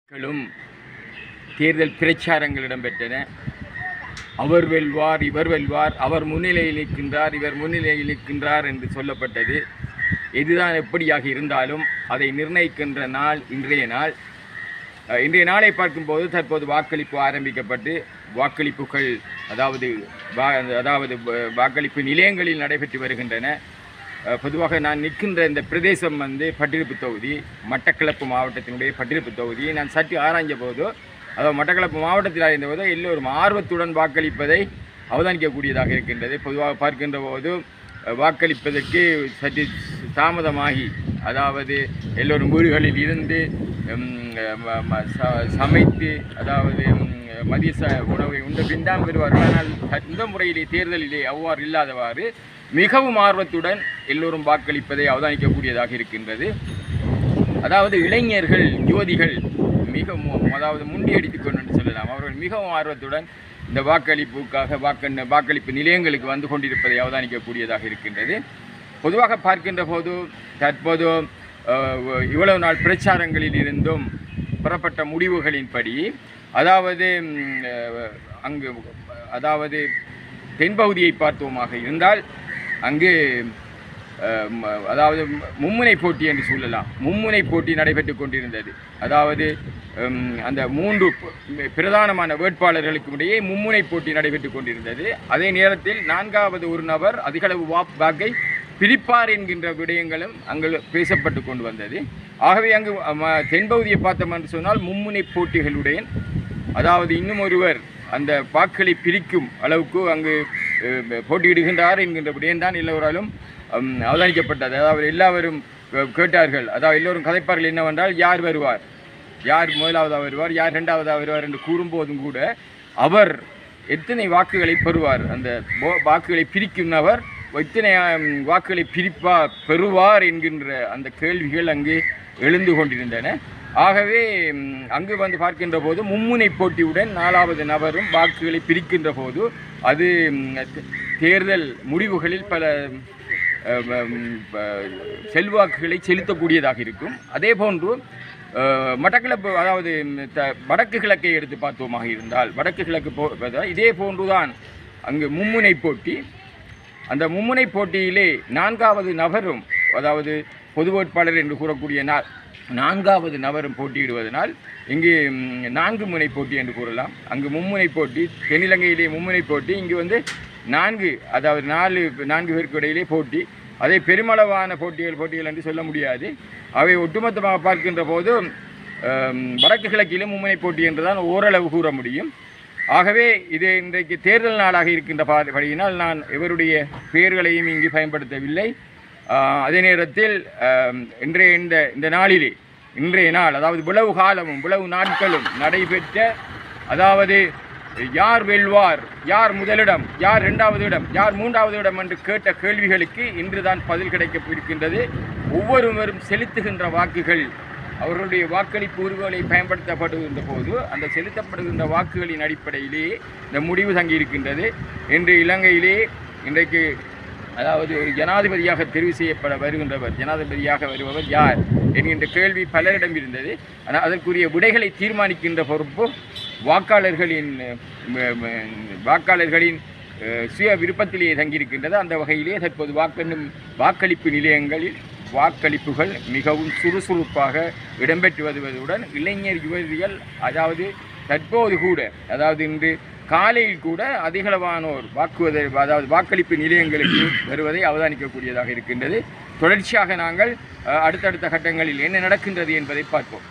களும் தேர்தல் பிரச்சாரங்கள் இடம்பெற்றன அவர் வெல்வார் இவர் வெல்வார் அவர் முன்னிலையில் இருக்கின்றார் இவர் முன்னிலையில் இருக்கின்றார் என்று சொல்லப்பட்டது எதுதான் எப்படியாக இருந்தாலும் அதை நிர்ணயிக்கின்ற நாள் இன்றைய நாள் அஹ், இன்றைய நாளை பார்க்கும்போது தற்போது வாக்களிப்பு ஆரம்பிக்கப்பட்டு வாக்களிப்புகள் அதாவது வா அதாவது வ- வாக்களிப்பு நிலையங்களில் நடைபெற்று வருகின்றன அஹ், பொதுவாக நான் நிற்கின்ற இந்த பிரதேசம் வந்து பட்டிருப்பு தொகுதி மட்டக்களப்பு மாவட்டத்தினுடைய பட்டிருப்பு தொகுதியை நான் சற்று ஆராய்ஞ்ச போது அதாவது மட்டக்களப்பு மாவட்டத்தில் அறிந்தபோது எல்லோரும் ஆர்வத்துடன் வாக்களிப்பதை அவதானிக்கக்கூடியதாக இருக்கின்றது பொதுவாக பார்க்கின்ற போது அஹ், வாக்களிப்பதற்கு சற்று தாமதமாகி அதாவது எல்லோரும் வீடுகளில் இருந்து ம், ம- ம- ச- சமைத்து அதாவது ம், மதிய ச உணவை உண்ட பின் தான் பெறுவார்கள் ஆனால் இந்த முறையிலே தேர்தலிலே அவ்வாறு இல்லாதவாறு மிகவும் ஆர்வத்துடன் எல்லோரும் வாக்களிப்பதை அவதானிக்கக்கூடியதாக இருக்கின்றது அதாவது இளைஞர்கள் யுவதிகள் மிக மு- அதாவது முண்டியடித்துக் கொண்டு என்று சொல்லலாம் அவர்கள் மிகவும் ஆர்வத்துடன் இந்த வாக்களிப்புக்காக வாக்கு வாக்களிப்பு நிலையங்களுக்கு வந்து கொண்டிருப்பதை அவதானிக்கக்கூடியதாக இருக்கின்றது பொதுவாக பார்க்கின்ற போது தற்போது அஹ், இவ்வளவு நாள் பிரச்சாரங்களில் இருந்தும் பெறப்பட்ட முடிவுகளின்படி அதாவது ம், அஹ், அங்கு அதாவது தென்பகுதியை பார்த்தோமாக இருந்தால் அங்கு அஹ், ம- அதாவது ம- மும்முனை போட்டி என்று சொல்லலாம் மும்முனை போட்டி நடைபெற்றுக் கொண்டிருந்தது அதாவது ஹம், அந்த மூன்று ப- பிரதானமான வேட்பாளர்களுக்கு இடையே மும்முனை போட்டி நடைபெற்றுக் கொண்டிருந்தது அதே நேரத்தில் நான்காவது ஒரு நபர் அதிகளவு வாப் வாக்கை பிரிப்பார் என்கின்ற விடயங்களும் அங்கு பேசப்பட்டு கொண்டு வந்தது ஆகவே அங்கு ம- தென்பகுதியை பார்த்தோம் என்று சொன்னால் மும்முனை போட்டிகளுடைய அதாவது இன்னும் ஒருவர் அந்த வாக்களை பிரிக்கும் அளவுக்கு அங்கு அஹ், போட்டியிடுகின்றார் என்கின்ற விடயம்தான் எல்லோராலும் ஹம், அவதானிக்கப்பட்டது அதாவது எல்லாரும் அஹ், கேட்டார்கள் அதாவது எல்லோரும் கதைப்பார்கள் என்னவென்றால் யார் வருவார் யார் முதலாவதாக வருவார் யார் இரண்டாவதாக வருவார் என்று கூறும்போதும் கூட அவர் எத்தனை வாக்குகளை பெறுவார் அந்த போ- வாக்குகளை பிரிக்கும் நபர் எத்தனை ஹம், வாக்குகளை பிரிப்பா பெறுவார் என்கின்ற அந்த கேள்விகள் அங்கு எழுந்து கொண்டிருந்தன ஆகவே ம், அங்கு வந்து பார்க்கின்ற போது மும்முனை போட்டியுடன் நாலாவது நபரும் வாக்குகளை பிரிக்கின்ற போது அது ம், தே- தேர்தல் முடிவுகளில் பல அஹ், ம், ப- செல்வாக்குகளை செலுத்தக்கூடியதாக இருக்கும் அதே போன்று அஹ், மட்டக்களப்பு அதாவது ம், த- வடக்கு கிழக்கை எடுத்து பார்த்தோமாக இருந்தால் வடக்கு கிழக்கு போ அதாவது இதே போன்றுதான் அங்கு மும்முனை போட்டி அந்த மும்முனை போட்டியிலே நான்காவது நபரும் அதாவது பொது வேட்பாளர் என்று கூறக்கூடிய நா நான்காவது நபரும் போட்டியிடுவதனால் இங்கு ம், நான்கு முனை போட்டி என்று கூறலாம் அங்கு மும்முனை போட்டி தென்னிலங்கையிலே மும்முனை போட்டி இங்கு வந்து நான்கு அதாவது நாலு நான்கு பேருக்கு இடையிலே போட்டி அதை பெருமளவான போட்டிகள் போட்டிகள் என்று சொல்ல முடியாது அவை ஒட்டுமொத்தமாக பார்க்கின்ற போது அம், வடக்கு கிழக்கிலும் மும்முனை போட்டி என்றுதான் ஓரளவு கூற முடியும் ஆகவே இது இன்றைக்கு தேர்தல் நாளாக இருக்கின்ற பா- படியினால் நான் இவருடைய பெயர்களையும் இங்கு பயன்படுத்தவில்லை ஆஹ், அதே நேரத்தில் ஆம், இன்றைய இந்த இந்த நாளிலே இன்றைய நாள் அதாவது விளவு காலமும் விளவு நாட்களும் நடைபெற்ற அதாவது யார் வெல்வார் யார் முதலிடம் யார் இரண்டாவது இடம் யார் மூன்றாவது இடம் என்று கேட்ட கேள்விகளுக்கு இன்றுதான் பதில் கிடைக்க இருக்கின்றது ஒவ்வொருவரும் செலுத்துகின்ற வாக்குகள் அவர்களுடைய வாக்களிப்பு உரிமைகளை பயன்படுத்தப்படுகின்ற போது அந்த செலுத்தப்படுகின்ற வாக்குகளின் அடிப்படையிலேயே இந்த முடிவு தங்கியிருக்கின்றது இன்று இலங்கையிலே இன்றைக்கு அதாவது ஒரு ஜனாதிபதியாக தெரிவு செய்யப்பட வருகின்றவர் ஜனாதிபதியாக வருபவர் யார் என்கின்ற கேள்வி பலரிடம் இருந்தது ஆனால் அதற்குரிய விடைகளை தீர்மானிக்கின்ற பொறுப்பு வாக்காளர்களின் ம- ம- வாக்காளர்களின் அஹ், சுய விருப்பத்திலேயே தங்கியிருக்கின்றது அந்த வகையிலே தற்போது வாக்கெண்ணும் வாக்களிப்பு நிலையங்களில் வாக்களிப்புகள் மிகவும் சுறுசுறுப்பாக இடம்பெற்று வருவதுடன் இளைஞர் யுவதிகள் அதாவது தற்போது கூட அதாவது இன்று காலையில் கூட அதிகளவானோர் வாக்குவத அதாவது வாக்களிப்பு நிலையங்களுக்கு வருவதை அவதானிக்கக்கூடியதாக இருக்கின்றது தொடர்ச்சியாக நாங்கள் அஹ், அடுத்தடுத்த கட்டங்களில் என்ன நடக்கின்றது என்பதை பார்ப்போம்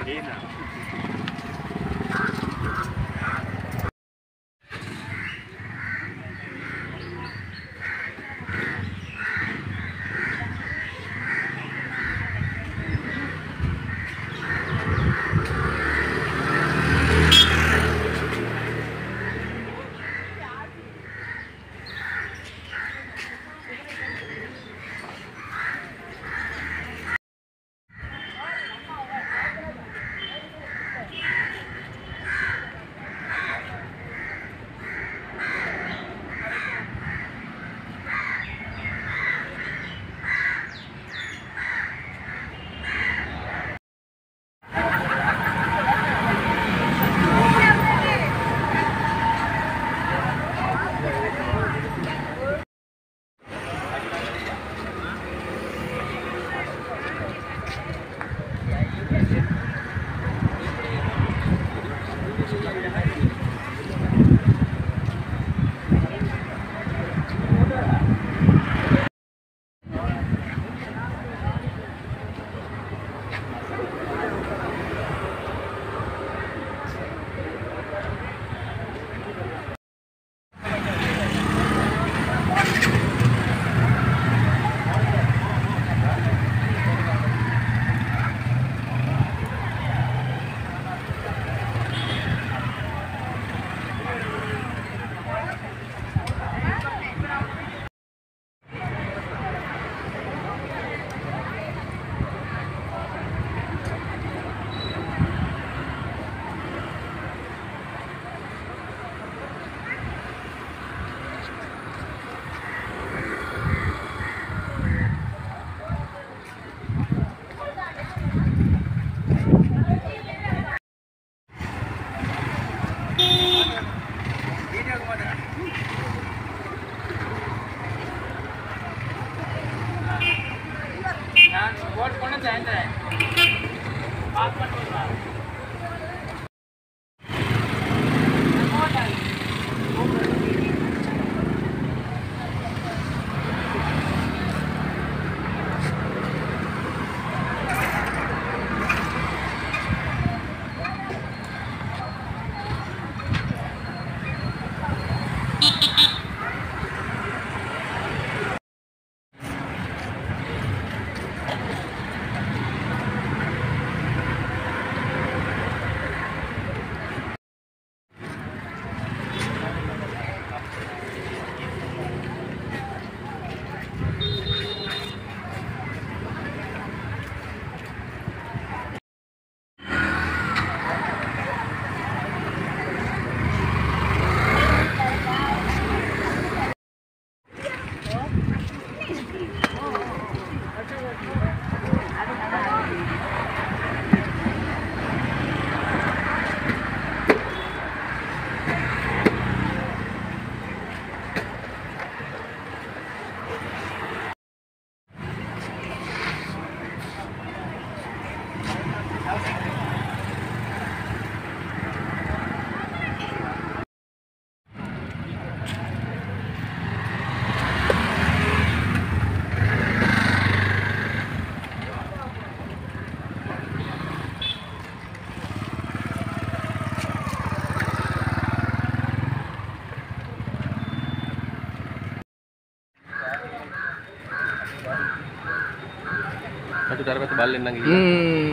Satu darah itu balik nang ம்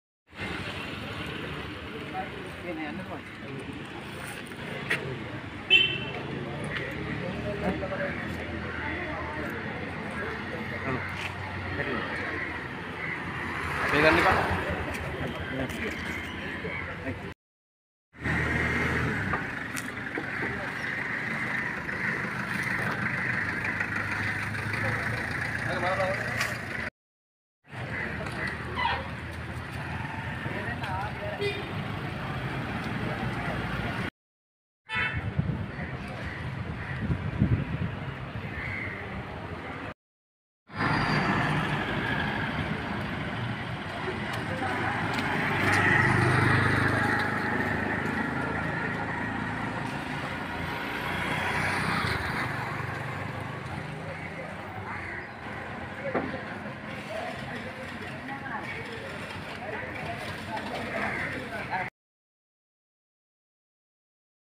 Pegang nih pak. Ayo, mana, Pak?